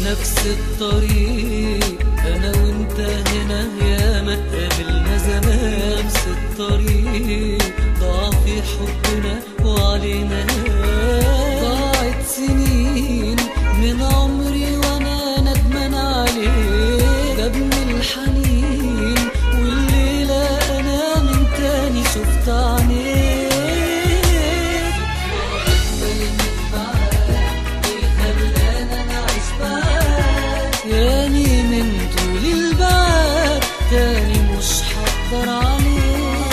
نفس الطريق انا وانت هنا يا ما قابلنا زمان نفس الطريق ضاع في حبنا وعلينا ضاعت سنين من عمري وانا ندمان عليه جابني الحنين والليلة انا من تاني شفت عينيك تاني من طول البعد تاني مش هقدر عليه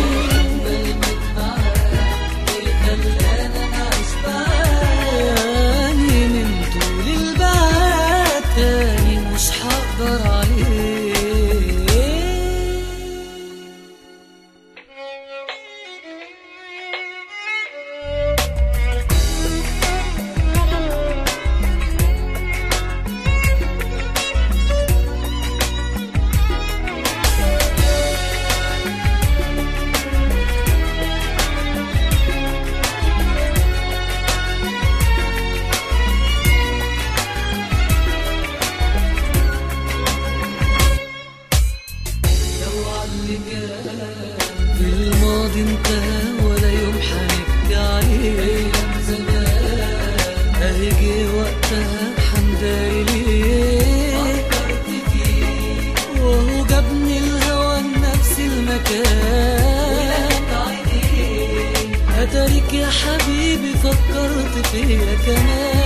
تاني من طول البعد تاني مش هقدر عليه لو علي كان في الماضي انتهى ولا يوم حنبكي عليه ايام زمان اهي جه وقتها حنداري ليه فكرت فيه وهو جابني الهوى لنفس المكان اتاريك يا حبيبي فكرت فيا كمان